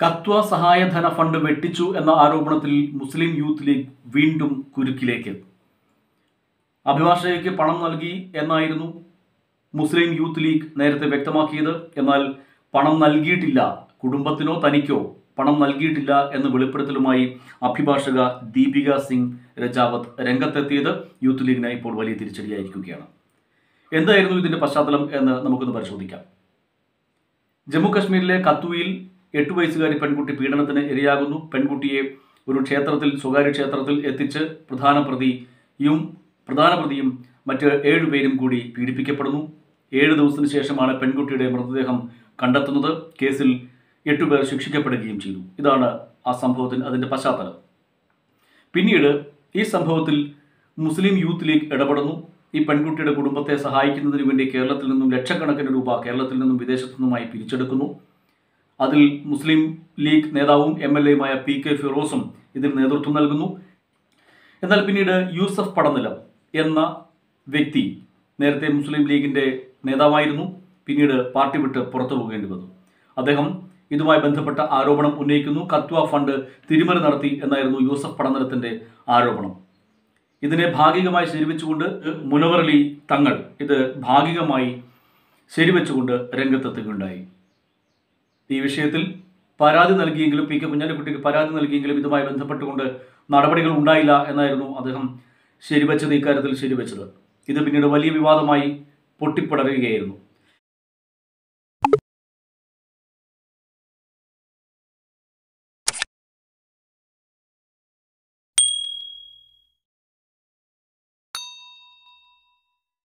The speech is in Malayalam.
കത്വ സഹായധന ഫണ്ട് വെട്ടിച്ചു എന്ന ആരോപണത്തിൽ മുസ്ലിം യൂത്ത് ലീഗ് വീണ്ടും കുരുക്കിലേക്ക് അഭിഭാഷകയ്ക്ക് പണം നൽകി എന്നായിരുന്നു മുസ്ലിം യൂത്ത് ലീഗ് നേരത്തെ വ്യക്തമാക്കിയത് എന്നാൽ പണം നൽകിയിട്ടില്ല കുടുംബത്തിനോ തനിക്കോ പണം നൽകിയിട്ടില്ല എന്ന വെളിപ്പെടുത്തലുമായി അഭിഭാഷക ദീപിക സിംഗ് രജാവത്ത് രംഗത്തെത്തിയത് യൂത്ത് ലീഗിന് ഇപ്പോൾ വലിയ തിരിച്ചടിയായിരിക്കുകയാണ് എന്തായിരുന്നു ഇതിന്റെ പശ്ചാത്തലം എന്ന് നമുക്കൊന്ന് പരിശോധിക്കാം ജമ്മു കശ്മീരിലെ കത്തുവിൽ എട്ടു വയസ്സുകാരി പെൺകുട്ടി പീഡനത്തിന് ഇരയാകുന്നു പെൺകുട്ടിയെ ഒരു ക്ഷേത്രത്തിൽ സ്വകാര്യ ക്ഷേത്രത്തിൽ എത്തിച്ച് പ്രധാന പ്രതിയും പ്രധാന പ്രതിയും മറ്റ് ഏഴുപേരും കൂടി പീഡിപ്പിക്കപ്പെടുന്നു ഏഴ് ദിവസത്തിന് ശേഷമാണ് പെൺകുട്ടിയുടെ മൃതദേഹം കണ്ടെത്തുന്നത് കേസിൽ എട്ടുപേർ ശിക്ഷിക്കപ്പെടുകയും ചെയ്തു ഇതാണ് ആ സംഭവത്തിന് അതിൻ്റെ പശ്ചാത്തലം പിന്നീട് ഈ സംഭവത്തിൽ മുസ്ലിം യൂത്ത് ലീഗ് ഇടപെടുന്നു ഈ പെൺകുട്ടിയുടെ കുടുംബത്തെ സഹായിക്കുന്നതിന് വേണ്ടി കേരളത്തിൽ നിന്നും ലക്ഷക്കണക്കിന് രൂപ കേരളത്തിൽ നിന്നും വിദേശത്തു നിന്നുമായി പിരിച്ചെടുക്കുന്നു അതിൽ മുസ്ലിം ലീഗ് നേതാവും എം എൽ എയുമായ പി കെ ഫിറോസും ഇതിന് നേതൃത്വം നൽകുന്നു എന്നാൽ പിന്നീട് യൂസഫ് പടനിലം എന്ന വ്യക്തി നേരത്തെ മുസ്ലിം ലീഗിന്റെ നേതാവായിരുന്നു പിന്നീട് പാർട്ടി വിട്ട് പുറത്തു പോകേണ്ടി വന്നു അദ്ദേഹം ഇതുമായി ബന്ധപ്പെട്ട ആരോപണം ഉന്നയിക്കുന്നു കത്വ ഫണ്ട് തിരിമറി നടത്തി എന്നായിരുന്നു യൂസഫ് പടനിലത്തിന്റെ ആരോപണം ഇതിനെ ഭാഗികമായി ശരിവെച്ചുകൊണ്ട് മുനവർ അലി തങ്ങൾ ഇത് ഭാഗികമായി ശരിവെച്ചുകൊണ്ട് രംഗത്തെത്തുകയുണ്ടായി ഈ വിഷയത്തിൽ പരാതി നൽകിയെങ്കിലും പി കെ കുഞ്ഞാലിക്കുട്ടിക്ക് പരാതി നൽകിയെങ്കിലും ഇതുമായി ബന്ധപ്പെട്ടുകൊണ്ട് നടപടികൾ ഉണ്ടായില്ല എന്നായിരുന്നു അദ്ദേഹം ശരിവെച്ചത് ഇക്കാര്യത്തിൽ ശരിവെച്ചത് ഇത് പിന്നീട് വലിയ വിവാദമായി പൊട്ടിപ്പടരുകയായിരുന്നു